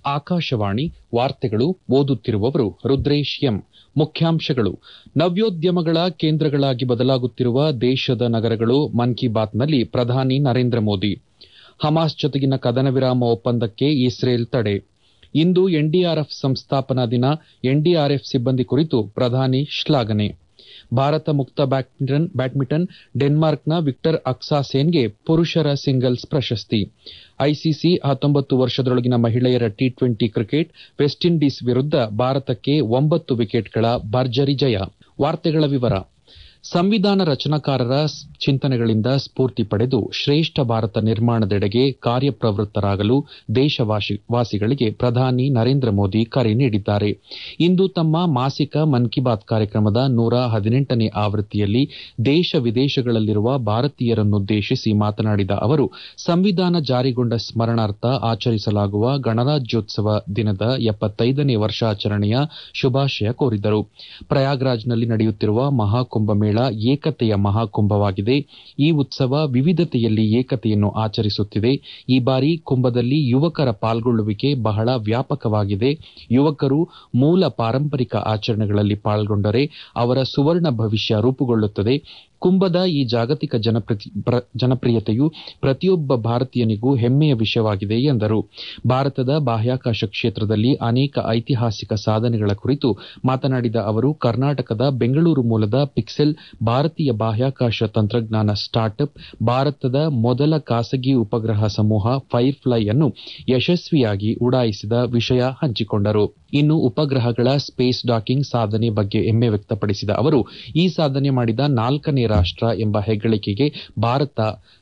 ಆಕಾಶವಾಣಿ ವಾರ್ತೆಗಳು ಓದುತ್ತಿರುವವರು ರುದ್ರೇಶ್ ಎಂ ಮುಖ್ಯಾಂಶಗಳು ನವ್ಯೋದ್ಯಮಗಳ ಕೇಂದ್ರಗಳಾಗಿ ಬದಲಾಗುತ್ತಿರುವ ದೇಶದ ನಗರಗಳು ಮನ್ ಕಿ ಬಾತ್ನಲ್ಲಿ ಪ್ರಧಾನಿ ನರೇಂದ್ರ ಮೋದಿ ಹಮಾಸ್ ಜೊತೆಗಿನ ಕದನ ವಿರಾಮ ಒಪ್ಪಂದಕ್ಕೆ ಇಸ್ರೇಲ್ ತಡೆ ಇಂದು ಎನ್ಡಿಆರ್ಎಫ್ ಸಂಸ್ಥಾಪನಾ ದಿನ ಎನ್ಡಿಆರ್ಎಫ್ ಸಿಬ್ಬಂದಿ ಕುರಿತು ಪ್ರಧಾನಿ ಶ್ಲಾಘನೆ ಭಾರತ ಮುಕ್ತ ಬ್ಯಾಡ್ಮಿಂಟನ್ ಡೆನ್ಮಾರ್ಕ್ನ ವಿಕ್ಟರ್ ಅಕ್ಸಾಸೆನ್ಗೆ ಪುರುಷರ ಸಿಂಗಲ್ಸ್ ಪ್ರಶಸ್ತಿ ಐಸಿಸಿ ಹತ್ತೊಂಬತ್ತು ವರ್ಷದೊಳಗಿನ ಮಹಿಳೆಯರ T twenty cricket West Indies ವಿರುದ್ಧ ಭಾರತಕ್ಕೆ ಒಂಬತ್ತು ವಿಕೆಟ್ಗಳ ಭರ್ಜರಿ ಜಯ ವಾರ್ತೆಗಳ ವಿವರ ಸಂವಿಧಾನ ರಚನಾಕಾರರ ಚಿಂತನೆಗಳಿಂದ ಸ್ಫೂರ್ತಿ ಪಡೆದು ಶ್ರೇಷ್ಠ ಭಾರತ ನಿರ್ಮಾಣದೆಡೆಗೆ ಕಾರ್ಯಪ್ರವೃತ್ತರಾಗಲು ದೇಶವಾಸಿಗಳಿಗೆ ಪ್ರಧಾನಿ ನರೇಂದ್ರ ಮೋದಿ ಕರೆ ನೀಡಿದ್ದಾರೆ ಇಂದು ತಮ್ಮ ಮಾಸಿಕ ಮನ್ ಕಿ ಬಾತ್ ಕಾರ್ಯಕ್ರಮದ ನೂರ ಹದಿನೆಂಟನೇ ಆವೃತ್ತಿಯಲ್ಲಿ ದೇಶ ವಿದೇಶಗಳಲ್ಲಿರುವ ಭಾರತೀಯರನ್ನುದ್ದೇಶಿಸಿ ಮಾತನಾಡಿದ ಅವರು ಸಂವಿಧಾನ ಜಾರಿಗೊಂಡ ಸ್ಮರಣಾರ್ಥ ಆಚರಿಸಲಾಗುವ ಗಣರಾಜ್ಯೋತ್ಸವ ದಿನದ ಎಪ್ಪತ್ತೈದನೇ ವರ್ಷಾಚರಣೆಯ ಶುಭಾಶಯ ಕೋರಿದರು ಪ್ರಯಾಗ್ರಾಜ್ನಲ್ಲಿ ನಡೆಯುತ್ತಿರುವ ಮಹಾಕುಂಭ ಮೇಳ ಏಕತೆಯ ಮಹಾಕುಂಭವಾಗಿದೆ ಈ ಉತ್ಸವ ವಿವಿಧತೆಯಲ್ಲಿ ಏಕತೆಯನ್ನು ಆಚರಿಸುತ್ತಿದೆ ಈ ಬಾರಿ ಕುಂಭದಲ್ಲಿ ಯುವಕರ ಪಾಲ್ಗೊಳ್ಳುವಿಕೆ ಬಹಳ ವ್ಯಾಪಕವಾಗಿದೆ ಯುವಕರು ಮೂಲ ಪಾರಂಪರಿಕ ಆಚರಣೆಗಳಲ್ಲಿ ಪಾಲ್ಗೊಂಡರೆ ಅವರ ಸುವರ್ಣ ಭವಿಷ್ಯ ರೂಪುಗೊಳ್ಳುತ್ತದೆ ಕುಂಭದ ಈ ಜಾಗತಿಕ ಜನಪ್ರಿಯತೆಯು ಪ್ರತಿಯೊಬ್ಬ ಭಾರತೀಯನಿಗೂ ಹೆಮ್ಮೆಯ ವಿಷಯವಾಗಿದೆ ಎಂದರು ಭಾರತದ ಬಾಹ್ಯಾಕಾಶ ಕ್ಷೇತ್ರದಲ್ಲಿ ಅನೇಕ ಐತಿಹಾಸಿಕ ಸಾಧನೆಗಳ ಕುರಿತು ಮಾತನಾಡಿದ ಅವರು ಕರ್ನಾಟಕದ ಬೆಂಗಳೂರು ಮೂಲದ ಪಿಕ್ಸೆಲ್ ಭಾರತೀಯ ಬಾಹ್ಯಾಕಾಶ ತಂತ್ರಜ್ಞಾನ ಸ್ಟಾರ್ಟ್ಅಪ್ ಭಾರತದ ಮೊದಲ ಖಾಸಗಿ ಉಪಗ್ರಹ ಸಮೂಹ ಫೈರ್ಫ್ಲೈ ಅನ್ನು ಯಶಸ್ವಿಯಾಗಿ ಉಡಾಯಿಸಿದ ವಿಷಯ ಹಂಚಿಕೊಂಡರು ಇನ್ನು ಉಪಗ್ರಹಗಳ ಸ್ಪೇಸ್ ಡಾಕಿಂಗ್ ಸಾಧನೆ ಬಗ್ಗೆ ಹೆಮ್ಮೆ ವ್ಯಕ್ತಪಡಿಸಿದ ಅವರು ಈ ಸಾಧನೆ ಮಾಡಿದ ನಾಲ್ಕನೇ ರಾಷ್ಟ ಎಂಬ ಹೆಗ್ಗಳಿಕೆಗೆ ಭಾರತ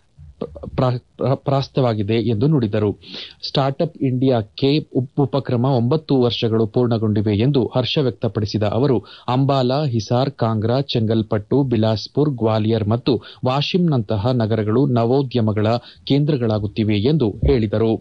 ಪ್ರಾಸ್ತವಾಗಿದೆ ಎಂದು ನುಡಿದರು ಸ್ಟಾರ್ಟ್ಅಪ್ ಇಂಡಿಯಾಕ್ಕೆ ಉಪಕ್ರಮ ಒಂಬತ್ತು ವರ್ಷಗಳು ಪೂರ್ಣಗೊಂಡಿವೆ ಎಂದು ಹರ್ಷ ವ್ಯಕ್ತಪಡಿಸಿದ ಅವರು ಅಂಬಾಲಾ ಹಿಸಾರ್ ಕಾಂಗ್ರಾ ಚೆಂಗಲ್ಪಟ್ಟು ಬಿಲಾಸ್ಪುರ್ ಗ್ವಾಲಿಯರ್ ಮತ್ತು ವಾಶಿಂನಂತಹ ನಗರಗಳು ನವೋದ್ಯಮಗಳ ಕೇಂದ್ರಗಳಾಗುತ್ತಿವೆ ಎಂದು ಹೇಳಿದರು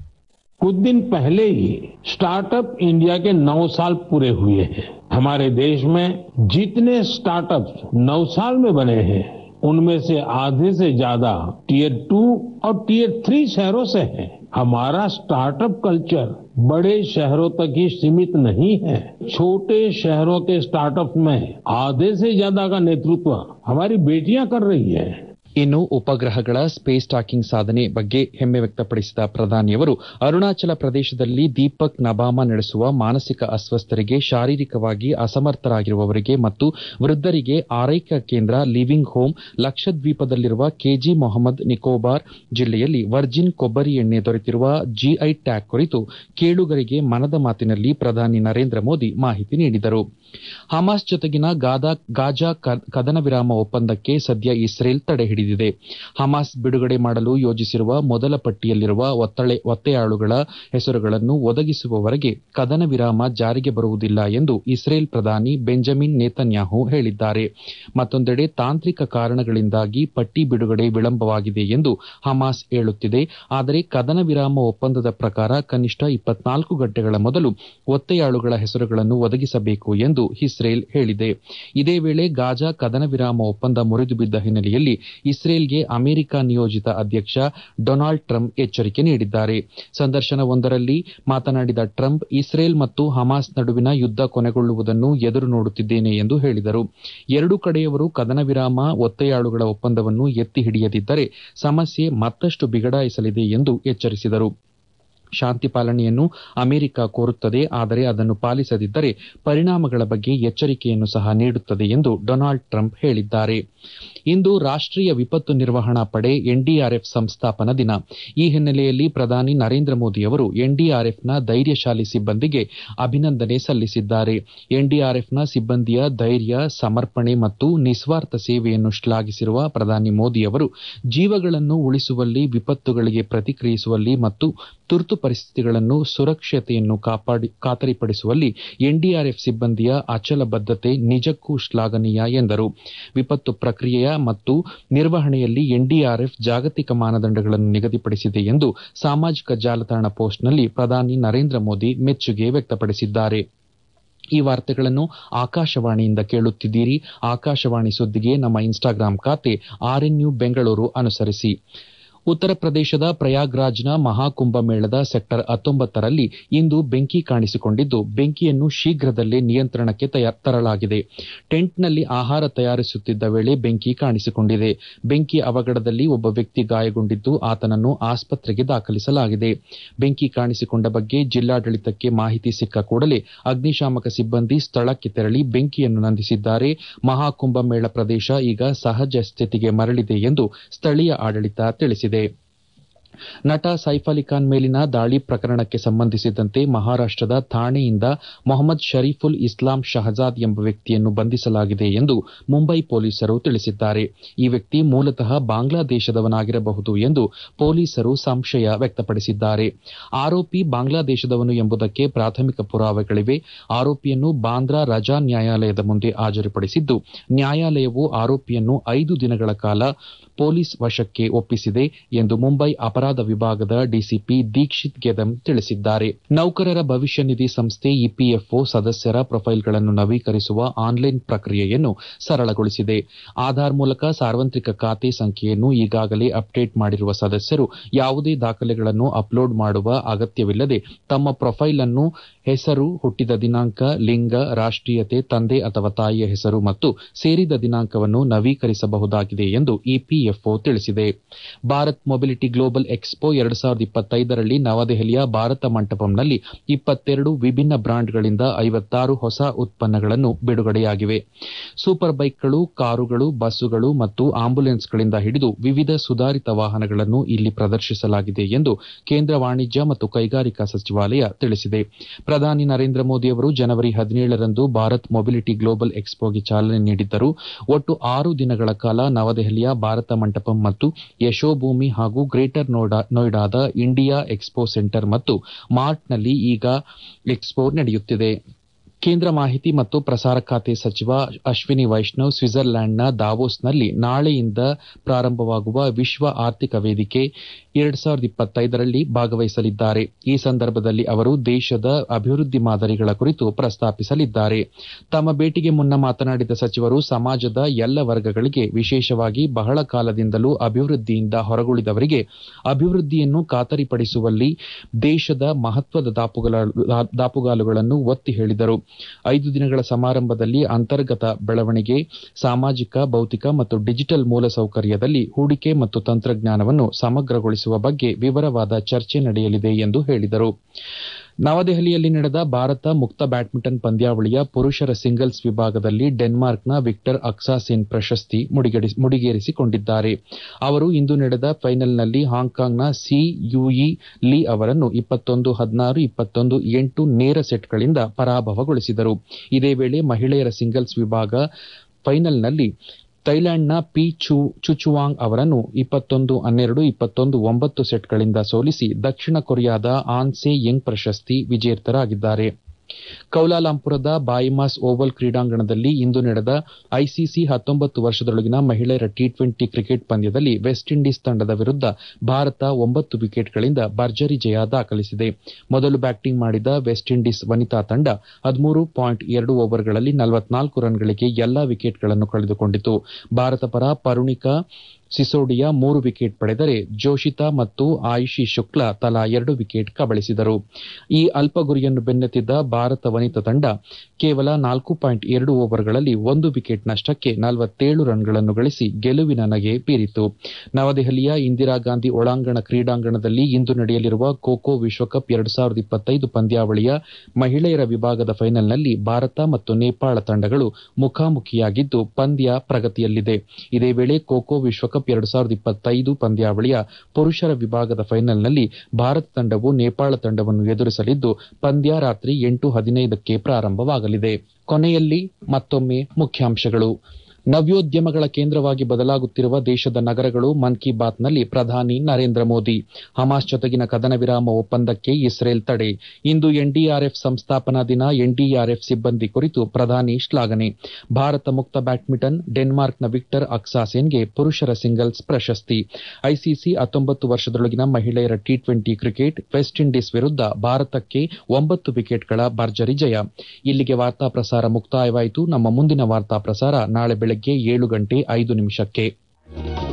कुछ दिन पहले ही स्टार्टअप इंडिया के नौ साल पूरे हुए हैं हमारे देश में जितने स्टार्टअप नौ साल में बने हैं उनमें से आधे से ज्यादा टीयर टू और टीयर थ्री शहरों से हैं हमारा स्टार्टअप कल्चर बड़े शहरों तक ही सीमित नहीं है छोटे शहरों के स्टार्टअप में आधे से ज्यादा का नेतृत्व हमारी बेटियां कर रही है ಇನ್ನು ಉಪಗ್ರಹಗಳ ಸ್ಪೇಸ್ ಟಾಕಿಂಗ್ ಸಾಧನೆ ಬಗ್ಗೆ ಹೆಮ್ಮೆ ವ್ಯಕ್ತಪಡಿಸಿದ ಪ್ರಧಾನಿಯವರು ಅರುಣಾಚಲ ಪ್ರದೇಶದಲ್ಲಿ ದೀಪಕ್ ನಬಾಮ ನಡೆಸುವ ಮಾನಸಿಕ ಅಸ್ವಸ್ಥರಿಗೆ ಶಾರೀರಿಕವಾಗಿ ಅಸಮರ್ಥರಾಗಿರುವವರಿಗೆ ಮತ್ತು ವೃದ್ಧರಿಗೆ ಆರೈಕೆ ಕೇಂದ್ರ ಲಿವಿಂಗ್ ಹೋಮ್ ಲಕ್ಷದ್ವೀಪದಲ್ಲಿರುವ ಕೆಜಿ ಮೊಹಮ್ಮದ್ ನಿಕೋಬಾರ್ ಜಿಲ್ಲೆಯಲ್ಲಿ ವರ್ಜಿನ್ ಕೊಬ್ಬರಿ ಎಣ್ಣೆ ದೊರೆತಿರುವ ಜಿಐ ಟ್ಯಾಗ್ ಕುರಿತು ಕೇಳುಗರಿಗೆ ಮನದ ಮಾತಿನಲ್ಲಿ ಪ್ರಧಾನಿ ನರೇಂದ್ರ ಮೋದಿ ಮಾಹಿತಿ ನೀಡಿದರು ಹಮಾಸ್ ಜೊತೆಗಿನ ಗಾಜಾ ಕದನ ವಿರಾಮ ಒಪ್ಪಂದಕ್ಕೆ ಸದ್ಯ ಇಸ್ರೇಲ್ ತಡೆ ಹಿಡಿದಿದೆ ಹಮಾಸ್ ಬಿಡುಗಡೆ ಮಾಡಲು ಯೋಜಿಸಿರುವ ಮೊದಲ ಪಟ್ಟಿಯಲ್ಲಿರುವ ಒತ್ತೆಯಾಳುಗಳ ಹೆಸರುಗಳನ್ನು ಒದಗಿಸುವವರೆಗೆ ಕದನ ವಿರಾಮ ಜಾರಿಗೆ ಬರುವುದಿಲ್ಲ ಎಂದು ಇಸ್ರೇಲ್ ಪ್ರಧಾನಿ ಬೆಂಜಮಿನ್ ನೇತನ್ಯಾಹು ಹೇಳಿದ್ದಾರೆ ಮತ್ತೊಂದೆಡೆ ತಾಂತ್ರಿಕ ಕಾರಣಗಳಿಂದಾಗಿ ಪಟ್ಟಿ ಬಿಡುಗಡೆ ವಿಳಂಬವಾಗಿದೆ ಎಂದು ಹಮಾಸ್ ಹೇಳುತ್ತಿದೆ ಆದರೆ ಕದನ ವಿರಾಮ ಒಪ್ಪಂದದ ಪ್ರಕಾರ ಕನಿಷ್ಠ ಇಪ್ಪತ್ನಾಲ್ಕು ಗಂಟೆಗಳ ಮೊದಲು ಒತ್ತೆಯಾಳುಗಳ ಹೆಸರುಗಳನ್ನು ಒದಗಿಸಬೇಕು ಎಂದು ಇಸ್ರೇಲ್ ಹೇಳಿದೆ ಇದೇ ವೇಳೆ ಗಾಜಾ ಕದನ ವಿರಾಮ ಒಪ್ಪಂದ ಮುರಿದುಬಿದ್ದ ಹಿನ್ನೆಲೆಯಲ್ಲಿ ಇಸ್ರೇಲ್ಗೆ ಅಮೆರಿಕ ನಿಯೋಜಿತ ಅಧ್ಯಕ್ಷ ಡೊನಾಲ್ಡ್ ಟ್ರಂಪ್ ಎಚ್ಚರಿಕೆ ನೀಡಿದ್ದಾರೆ ಸಂದರ್ಶನವೊಂದರಲ್ಲಿ ಮಾತನಾಡಿದ ಟ್ರಂಪ್ ಇಸ್ರೇಲ್ ಮತ್ತು ಹಮಾಸ್ ನಡುವಿನ ಯುದ್ಧ ಕೊನೆಗೊಳ್ಳುವುದನ್ನು ಎದುರು ನೋಡುತ್ತಿದ್ದೇನೆ ಎಂದು ಹೇಳಿದರು ಎರಡೂ ಕಡೆಯವರು ಕದನ ವಿರಾಮ ಒತ್ತೆಯಾಳುಗಳ ಒಪ್ಪಂದವನ್ನು ಎತ್ತಿ ಹಿಡಿಯದಿದ್ದರೆ ಸಮಸ್ಯೆ ಮತ್ತಷ್ಟು ಬಿಗಡಾಯಿಸಲಿದೆ ಎಂದು ಎಚ್ಚರಿಸಿದರು ಶಾಂತಿ ಪಾಲನೆಯನ್ನು ಅಮೆರಿಕ ಕೋರುತ್ತದೆ ಆದರೆ ಅದನ್ನು ಪಾಲಿಸದಿದ್ದರೆ ಪರಿಣಾಮಗಳ ಬಗ್ಗೆ ಎಚ್ಚರಿಕೆಯನ್ನು ಸಹ ನೀಡುತ್ತದೆ ಎಂದು ಡೊನಾಲ್ಡ್ ಟ್ರಂಪ್ ಹೇಳಿದ್ದಾರೆ ಇಂದು ರಾಷ್ಟೀಯ ವಿಪತ್ತು ನಿರ್ವಹಣಾ ಪಡೆ ಎನ್ಡಿಆರ್ಎಫ್ ಸಂಸ್ಥಾಪನಾ ದಿನ ಈ ಹಿನ್ನೆಲೆಯಲ್ಲಿ ಪ್ರಧಾನಿ ನರೇಂದ್ರ ಮೋದಿ ಅವರು ಎನ್ಡಿಆರ್ಎಫ್ನ ಧೈರ್ಯಶಾಲಿ ಸಿಬ್ಬಂದಿಗೆ ಅಭಿನಂದನೆ ಸಲ್ಲಿಸಿದ್ದಾರೆ ಎನ್ಡಿಆರ್ಎಫ್ನ ಸಿಬ್ಬಂದಿಯ ಧೈರ್ಯ ಸಮರ್ಪಣೆ ಮತ್ತು ನಿಸ್ವಾರ್ಥ ಸೇವೆಯನ್ನು ಶ್ಲಾಘಿಸಿರುವ ಪ್ರಧಾನಿ ಮೋದಿ ಅವರು ಜೀವಗಳನ್ನು ಉಳಿಸುವಲ್ಲಿ ವಿಪತ್ತುಗಳಿಗೆ ಪ್ರತಿಕ್ರಿಯಿಸುವಲ್ಲಿ ಮತ್ತು ತುರ್ತು ಪರಿಸ್ಥಿತಿಗಳನ್ನು ಸುರಕ್ಷತೆಯನ್ನು ಖಾತರಿಪಡಿಸುವಲ್ಲಿ ಎನ್ಡಿಆರ್ಎಫ್ ಸಿಬ್ಬಂದಿಯ ಅಚಲ ಬದ್ಧತೆ ನಿಜಕ್ಕೂ ಶ್ಲಾಘನೀಯ ಎಂದರು ವಿಪತ್ತು ಪ್ರಕ್ರಿಯೆಯ ಮತ್ತು ನಿರ್ವಹಣೆಯಲ್ಲಿ ಎನ್ಡಿಆರ್ಎಫ್ ಜಾಗತಿಕ ಮಾನದಂಡಗಳನ್ನು ನಿಗದಿಪಡಿಸಿದೆ ಎಂದು ಸಾಮಾಜಿಕ ಜಾಲತಾಣ ಪೋಸ್ಟ್ನಲ್ಲಿ ಪ್ರಧಾನಿ ನರೇಂದ್ರ ಮೋದಿ ಮೆಚ್ಚುಗೆ ವ್ಯಕ್ತಪಡಿಸಿದ್ದಾರೆ ಈ ವಾರ್ತೆಗಳನ್ನು ಆಕಾಶವಾಣಿಯಿಂದ ಕೇಳುತ್ತಿದ್ದೀರಿ ಆಕಾಶವಾಣಿ ಸುದ್ದಿಗೆ ನಮ್ಮ ಇನ್ಸ್ಟಾಗ್ರಾಂ ಖಾತೆ ಆರ್ಎನ್ಯು ಬೆಂಗಳೂರು ಅನುಸರಿಸಿ ಉತ್ತರ ಪ್ರದೇಶದ ಪ್ರಯಾಗ್ರಾಜ್ನ ಮಹಾಕುಂಭಮೇಳದ ಸೆಕ್ಟರ್ ಹತ್ತೊಂಬತ್ತರಲ್ಲಿ ಇಂದು ಬೆಂಕಿ ಕಾಣಿಸಿಕೊಂಡಿದ್ದು ಬೆಂಕಿಯನ್ನು ಶೀಘ್ರದಲ್ಲೇ ನಿಯಂತ್ರಣಕ್ಕೆ ತರಲಾಗಿದೆ ಟೆಂಟ್ನಲ್ಲಿ ಆಹಾರ ತಯಾರಿಸುತ್ತಿದ್ದ ವೇಳೆ ಬೆಂಕಿ ಕಾಣಿಸಿಕೊಂಡಿದೆ ಬೆಂಕಿ ಅವಘಡದಲ್ಲಿ ಒಬ್ಬ ವ್ಯಕ್ತಿ ಗಾಯಗೊಂಡಿದ್ದು ಆತನನ್ನು ಆಸ್ಪತ್ರೆಗೆ ದಾಖಲಿಸಲಾಗಿದೆ ಬೆಂಕಿ ಕಾಣಿಸಿಕೊಂಡ ಬಗ್ಗೆ ಜಿಲ್ಲಾಡಳಿತಕ್ಕೆ ಮಾಹಿತಿ ಸಿಕ್ಕ ಕೂಡಲೇ ಅಗ್ನಿಶಾಮಕ ಸಿಬ್ಬಂದಿ ಸ್ಥಳಕ್ಕೆ ತೆರಳಿ ಬೆಂಕಿಯನ್ನು ನಂದಿಸಿದ್ದಾರೆ ಮಹಾಕುಂಭಮೇಳ ಪ್ರದೇಶ ಈಗ ಸಹಜ ಸ್ಥಿತಿಗೆ ಮರಳಿದೆ ಎಂದು ಸ್ಥಳೀಯ ಆಡಳಿತ ತಿಳಿಸಿದೆ ನಟ ಸೈಫ್ ಅಲಿ ಖಾನ್ ಮೇಲಿನ ದಾಳಿ ಪ್ರಕರಣಕ್ಕೆ ಸಂಬಂಧಿಸಿದಂತೆ ಮಹಾರಾಷ್ಟದ ಥಾಣೆಯಿಂದ ಮೊಹಮ್ಮದ್ ಶರೀಫುಲ್ ಇಸ್ಲಾಂ ಶಹಜಾದ್ ಎಂಬ ವ್ಯಕ್ತಿಯನ್ನು ಬಂಧಿಸಲಾಗಿದೆ ಎಂದು ಮುಂಬೈ ಪೊಲೀಸರು ತಿಳಿಸಿದ್ದಾರೆ ಈ ವ್ಯಕ್ತಿ ಮೂಲತಃ ಬಾಂಗ್ಲಾದೇಶದವನಾಗಿರಬಹುದು ಎಂದು ಪೊಲೀಸರು ಸಂಶಯ ವ್ಯಕ್ತಪಡಿಸಿದ್ದಾರೆ ಆರೋಪಿ ಬಾಂಗ್ಲಾದೇಶದವನು ಎಂಬುದಕ್ಕೆ ಪ್ರಾಥಮಿಕ ಪುರಾವೆಗಳಿವೆ ಆರೋಪಿಯನ್ನು ಬಾಂದ್ರಾ ರಜಾ ನ್ಯಾಯಾಲಯದ ಮುಂದೆ ಹಾಜರುಪಡಿಸಿದ್ದು ನ್ಯಾಯಾಲಯವು ಆರೋಪಿಯನ್ನು ಐದು ದಿನಗಳ ಕಾಲ ಪೊಲೀಸ್ ವಶಕ್ಕೆ ಒಪ್ಪಿಸಿದೆ ಎಂದು ಮುಂಬೈ ಅಪರಾಧ ವಿಭಾಗದ ಡಿಸಿಪಿ ದೀಕ್ಷಿತ್ ಗೆದಮ್ ತಿಳಿಸಿದ್ದಾರೆ ನೌಕರರ ಭವಿಷ್ಯ ನಿಧಿ ಸಂಸ್ಥೆ ಇಪಿಎಫ್ಒ ಸದಸ್ಯರ ಪ್ರೊಫೈಲ್ಗಳನ್ನು ನವೀಕರಿಸುವ ಆನ್ಲೈನ್ ಪ್ರಕ್ರಿಯೆಯನ್ನು ಸರಳಗೊಳಿಸಿದೆ ಆಧಾರ್ ಮೂಲಕ ಸಾರ್ವತ್ರಿಕ ಖಾತೆ ಸಂಖ್ಯೆಯನ್ನು ಈಗಾಗಲೇ ಅಪ್ಡೇಟ್ ಮಾಡಿರುವ ಸದಸ್ಯರು ಯಾವುದೇ ದಾಖಲೆಗಳನ್ನು ಅಪ್ಲೋಡ್ ಮಾಡುವ ಅಗತ್ಯವಿಲ್ಲದೆ ತಮ್ಮ ಪ್ರೊಫೈಲ್ ಅನ್ನು ಹೆಸರು ಹುಟ್ಟಿದ ದಿನಾಂಕ ಲಿಂಗ ರಾಷ್ಟೀಯತೆ ತಂದೆ ಅಥವಾ ತಾಯಿಯ ಹೆಸರು ಮತ್ತು ಸೇರಿದ ದಿನಾಂಕವನ್ನು ನವೀಕರಿಸಬಹುದಾಗಿದೆ ಎಂದು ಇಪಿಎಫ್ಒ ತಿಳಿಸಿದೆ ಭಾರತ್ ಮೊಬಿಲಿಟಿ ಗ್ಲೋಬಲ್ ಎಕ್ಸ್ಪೋ ಎರಡು ಸಾವಿರದ ಇಪ್ಪತ್ತೈದರಲ್ಲಿ ನವದೆಹಲಿಯ ಭಾರತ ಮಂಟಪಂನಲ್ಲಿ ಇಪ್ಪತ್ತೆರಡು ವಿಭಿನ್ನ ಬ್ರಾಂಡ್ಗಳಿಂದ ಐವತ್ತಾರು ಹೊಸ ಉತ್ಪನ್ನಗಳನ್ನು ಬಿಡುಗಡೆಯಾಗಿವೆ ಸೂಪರ್ ಬೈಕ್ಗಳು ಕಾರುಗಳು ಬಸ್ಸುಗಳು ಮತ್ತು ಆಂಬ್ಯುಲೆನ್ಸ್ಗಳಿಂದ ಹಿಡಿದು ವಿವಿಧ ಸುಧಾರಿತ ವಾಹನಗಳನ್ನು ಇಲ್ಲಿ ಪ್ರದರ್ಶಿಸಲಾಗಿದೆ ಎಂದು ಕೇಂದ್ರ ವಾಣಿಜ್ಯ ಮತ್ತು ಕೈಗಾರಿಕಾ ಸಚಿವಾಲಯ ತಿಳಿಸಿದೆ ಪ್ರಧಾನಿ ನರೇಂದ್ರ ಮೋದಿ ಅವರು ಜನವರಿ ಹದಿನೇಳರಂದು ಭಾರತ್ ಮೊಬಿಲಿಟಿ ಗ್ಲೋಬಲ್ ಎಕ್ಸ್ಪೋಗೆ ಚಾಲನೆ ನೀಡಿದ್ದರು ಒಟ್ಟು ಆರು ದಿನಗಳ ಕಾಲ ನವದೆಹಲಿಯ ಭಾರತ ಮಂಟಪಂ ಮತ್ತು ಯಶೋಭೂಮಿ ಹಾಗೂ ಗ್ರೇಟರ್ ನೋಯ್ಡಾದ ಇಂಡಿಯಾ ಎಕ್ಸ್ಪೋ ಸೆಂಟರ್ ಮತ್ತು ಮಾರ್ಟ್ನಲ್ಲಿ ಈಗ ಎಕ್ಸ್ಪೋ ನಡೆಯುತ್ತಿದೆ ಕೇಂದ್ರ ಮಾಹಿತಿ ಮತ್ತು ಪ್ರಸಾರ ಖಾತೆ ಸಚಿವ ಅಶ್ವಿನಿ ವೈಷ್ಣವ್ ಸ್ವಿಟ್ಜರ್ಲ್ಯಾಂಡ್ನ ದಾವೋಸ್ನಲ್ಲಿ ನಾಳೆಯಿಂದ ಪ್ರಾರಂಭವಾಗುವ ವಿಶ್ವ ಆರ್ಥಿಕ ವೇದಿಕೆ ಎರಡು ಸಾವಿರದ ಇಪ್ಪತ್ತೈದರಲ್ಲಿ ಭಾಗವಹಿಸಲಿದ್ದಾರೆ ಈ ಸಂದರ್ಭದಲ್ಲಿ ಅವರು ದೇಶದ ಅಭಿವೃದ್ಧಿ ಮಾದರಿಗಳ ಕುರಿತು ಪ್ರಸ್ತಾಪಿಸಲಿದ್ದಾರೆ ತಮ್ಮ ಭೇಟಿಗೆ ಮುನ್ನ ಮಾತನಾಡಿದ ಸಚಿವರು ಸಮಾಜದ ಎಲ್ಲ ವರ್ಗಗಳಿಗೆ ವಿಶೇಷವಾಗಿ ಬಹಳ ಕಾಲದಿಂದಲೂ ಅಭಿವೃದ್ಧಿಯಿಂದ ಹೊರಗುಳಿದವರಿಗೆ ಅಭಿವೃದ್ಧಿಯನ್ನು ಖಾತರಿಪಡಿಸುವಲ್ಲಿ ದೇಶದ ಮಹತ್ವದ ದಾಪುಗಾಲುಗಳನ್ನು ಒತ್ತಿ ಹೇಳಿದರು ಐದು ದಿನಗಳ ಸಮಾರಂಭದಲ್ಲಿ ಅಂತರ್ಗತ ಬೆಳವಣಿಗೆ ಸಾಮಾಜಿಕ ಭೌತಿಕ ಮತ್ತು ಡಿಜಿಟಲ್ ಮೂಲಸೌಕರ್ಯದಲ್ಲಿ ಹೂಡಿಕೆ ಮತ್ತು ತಂತ್ರಜ್ಞಾನವನ್ನು ಸಮಗ್ರಗೊಳಿಸುವ ಬಗ್ಗೆ ವಿವರವಾದ ಚರ್ಚೆ ನಡೆಯಲಿದೆ ಎಂದು ಹೇಳಿದರು ನವದೆಹಲಿಯಲ್ಲಿ ನಡೆದ ಭಾರತ ಮುಕ್ತ ಬ್ಯಾಡ್ಮಿಂಟನ್ ಪಂದ್ಯಾವಳಿಯ ಪುರುಷರ ಸಿಂಗಲ್ಸ್ ವಿಭಾಗದಲ್ಲಿ ಡೆನ್ಮಾರ್ಕ್ನ ವಿಕ್ಟರ್ ಅಕ್ಸಾಸೆನ್ ಪ್ರಶಸ್ತಿ ಮುಡಿಗೇರಿಸಿಕೊಂಡಿದ್ದಾರೆ ಅವರು ಇಂದು ನಡೆದ ಫೈನಲ್ನಲ್ಲಿ ಹಾಂಕಾಂಗ್ನ ಸಿ ಯುಯಿ ಲೀ ಅವರನ್ನು ಇಪ್ಪತ್ತೊಂದು ಹದಿನಾರು ಇಪ್ಪತ್ತೊಂದು ಎಂಟು ನೇರ ಸೆಟ್ಗಳಿಂದ ಪರಾಭವಗೊಳಿಸಿದರು ಇದೇ ವೇಳೆ ಮಹಿಳೆಯರ ಸಿಂಗಲ್ಸ್ ವಿಭಾಗ ಫೈನಲ್ನಲ್ಲಿ ಥೈಲ್ಯಾಂಡ್ನ ಪಿ ಚುಚುವಾಂಗ್ ಅವರನ್ನು ಇಪ್ಪತ್ತೊಂದು ಹನ್ನೆರಡು ಇಪ್ಪತ್ತೊಂದು ಒಂಬತ್ತು ಸೆಟ್ಗಳಿಂದ ಸೋಲಿಸಿ ದಕ್ಷಿಣ ಕೊರಿಯಾದ ಆನ್ ಸೆ ಯಂಗ್ ಪ್ರಶಸ್ತಿ ವಿಜೇತರಾಗಿದ್ದಾರೆ ಕೌಲಾಲಂಪುರದ ಬಾಯಿಮಾಸ್ ಓವಲ್ ಕ್ರೀಡಾಂಗಣದಲ್ಲಿ ಇಂದು ನಡೆದ ಐಸಿಸಿ ಹತ್ತೊಂಬತ್ತು ವರ್ಷದೊಳಗಿನ ಮಹಿಳೆಯರ ಟಿ ಟ್ವೆಂಟಿ ಕ್ರಿಕೆಟ್ ಪಂದ್ಯದಲ್ಲಿ ವೆಸ್ಟ್ ಇಂಡೀಸ್ ತಂಡದ ವಿರುದ್ಧ ಭಾರತ ಒಂಬತ್ತು ವಿಕೆಟ್ಗಳಿಂದ ಭರ್ಜರಿ ಜಯ ದಾಖಲಿಸಿದೆ ಮೊದಲು ಬ್ಯಾಟಿಂಗ್ ಮಾಡಿದ ವೆಸ್ಟ್ ಇಂಡೀಸ್ ವನಿತಾ ತಂಡ ಹದಿಮೂರು ಪಾಯಿಂಟ್ ಎರಡು ಓವರ್ಗಳಲ್ಲಿ ನಲವತ್ನಾಲ್ಕು ರನ್ಗಳಿಗೆ ಎಲ್ಲಾ ವಿಕೆಟ್ಗಳನ್ನು ಕಳೆದುಕೊಂಡಿತು ಭಾರತ ಪರ ಪರುಣಿಕಾ ಸಿಸೋಡಿಯಾ ಮೂರು ವಿಕೆಟ್ ಪಡೆದರೆ ಜೋಶಿತಾ ಮತ್ತು ಆಯುಷಿ ಶುಕ್ಲಾ ತಲಾ ಎರಡು ವಿಕೆಟ್ ಕಬಳಿಸಿದರು ಈ ಅಲ್ಪ ಗುರಿಯನ್ನು ಬೆನ್ನತ್ತಿದ್ದ ಭಾರತ ವನಿತಾ ತಂಡ ಕೇವಲ ನಾಲ್ಕು ಪಾಯಿಂಟ್ ಎರಡು ಓವರ್ಗಳಲ್ಲಿ ಒಂದು ವಿಕೆಟ್ ನಷ್ಟಕ್ಕೆ ನಲವತ್ತೇಳು ರನ್ಗಳನ್ನು ಗಳಿಸಿ ಗೆಲುವಿನ ನಗೆ ಬೀರಿತು ನವದೆಹಲಿಯ ಇಂದಿರಾ ಗಾಂಧಿ ಒಳಾಂಗಣ ಕ್ರೀಡಾಂಗಣದಲ್ಲಿ ಇಂದು ನಡೆಯಲಿರುವ ಖೋಖೋ ವಿಶ್ವಕಪ್ ಎರಡು ಸಾವಿರದ ಇಪ್ಪತ್ತೈದು ಪಂದ್ಯಾವಳಿಯ ಮಹಿಳೆಯರ ವಿಭಾಗದ ಫೈನಲ್ನಲ್ಲಿ ಭಾರತ ಮತ್ತು ನೇಪಾಳ ತಂಡಗಳು ಮುಖಾಮುಖಿಯಾಗಿದ್ದು ಪಂದ್ಯ ಪ್ರಗತಿಯಲ್ಲಿದೆ ಇದೇ ವೇಳೆ ಖೋಖೋ ವಿಶ್ವಕಪ್ ಎರಡು ಸಾವಿರದ ಇಪ್ಪತ್ತೈದು ಪಂದ್ಯಾವಳಿಯ ಪುರುಷರ ವಿಭಾಗದ ಫೈನಲ್ನಲ್ಲಿ ಭಾರತ ತಂಡವು ನೇಪಾಳ ತಂಡವನ್ನು ಎದುರಿಸಲಿದ್ದು ಪಂದ್ಯ ರಾತ್ರಿ ಎಂಟು ಹದಿನೈದಕ್ಕೆ ಪ್ರಾರಂಭವಾಗಲಿದೆ ಕೊನೆಯಲ್ಲಿ ಮತ್ತೊಮ್ಮೆ ಮುಖ್ಯಾಂಶಗಳು ನವ್ಯೋದ್ಯಮಗಳ ಕೇಂದ್ರವಾಗಿ ಬದಲಾಗುತ್ತಿರುವ ದೇಶದ ನಗರಗಳು ಮನ್ ಕಿ ಬಾತ್ನಲ್ಲಿ ಪ್ರಧಾನಿ ನರೇಂದ್ರ ಮೋದಿ ಹಮಾಸ್ ಜೊತೆಗಿನ ಕದನ ವಿರಾಮ ಒಪ್ಪಂದಕ್ಕೆ ಇಸ್ರೇಲ್ ತಡೆ ಇಂದು ಎನ್ಡಿಆರ್ಎಫ್ ಸಂಸ್ಥಾಪನಾ ದಿನ ಎನ್ಡಿಆರ್ಎಫ್ ಸಿಬ್ಬಂದಿ ಕುರಿತು ಪ್ರಧಾನಿ ಶ್ಲಾಘನೆ ಭಾರತ ಮುಕ್ತ ಬ್ಯಾಡ್ಮಿಂಟನ್ ಡೆನ್ಮಾರ್ಕ್ನ ವಿಕ್ಟರ್ ಅಕ್ಸಾಸೆನ್ಗೆ ಪುರುಷರ ಸಿಂಗಲ್ಸ್ ಪ್ರಶಸ್ತಿ ಐಸಿಸಿ ಹತ್ತೊಂಬತ್ತು ವರ್ಷದೊಳಗಿನ ಮಹಿಳೆಯರ T twenty cricket West Indies ವಿರುದ್ಧ ಭಾರತಕ್ಕೆ ಒಂಬತ್ತು ವಿಕೆಟ್ಗಳ ಭರ್ಜರಿ ಜಯ ಇಲ್ಲಿಗೆ ವಾರ್ತಾ ಪ್ರಸಾರ ಮುಕ್ತಾಯವಾಯಿತು ನಮ್ಮ ಮುಂದಿನ ವಾರ್ತಾ ಪ್ರಸಾರ ನಾಳೆ ಬೆಳಗ್ಗೆ ಏಳು ಗಂಟೆ ಐದು ನಿಮಿಷಕ್ಕೆ